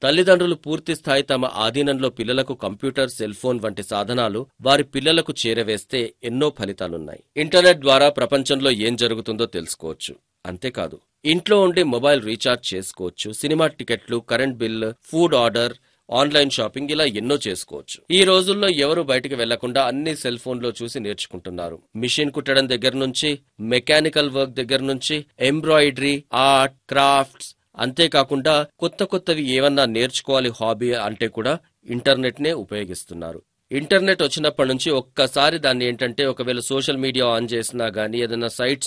తల్లిదండ్రులు పూర్తి స్థాయి తమ ఆధీనంలో పిల్లలకు కంప్యూటర్ సెల్ ఫోన్ వంటి సాధనాలు వారి పిల్లలకు చేరవేస్తే ఎన్నో ఫలితాలున్నాయి ఇంటర్నెట్ ద్వారా ప్రపంచంలో ఏం జరుగుతుందో తెలుసుకోవచ్చు అంతేకాదు ఇంట్లో ఉండి మొబైల్ రీఛార్జ్ చేసుకోవచ్చు సినిమా టికెట్లు current bill food order online shopping ఇలా ఎన్నో చేసుకోవచ్చు ఈ రోజుల్లో ఎవరు బయటికి వెళ్లకుండా అన్ని సెల్ ఫోన్ లో చూసి నేర్చుకుంటున్నారు మిషన్ కుట్టడం దగ్గర నుంచి మెకానికల్ వర్క్ దగ్గర నుంచి ఎంబ్రాయిడరీ ఆర్ట్ క్రాఫ్ట్స్ అంతేకాకుండా కొత్త కొత్తవి ఏమన్నా నేర్చుకోవాలి హాబీ అంటే కూడా ఇంటర్నెట్ నే ఉపయోగిస్తున్నారు ఇంటర్నెట్ వచ్చినప్పటి నుంచి ఒక్కసారి దాన్ని ఏంటంటే ఒకవేళ సోషల్ మీడియా ఆన్ చేసినా గానీ ఏదైనా సైట్స్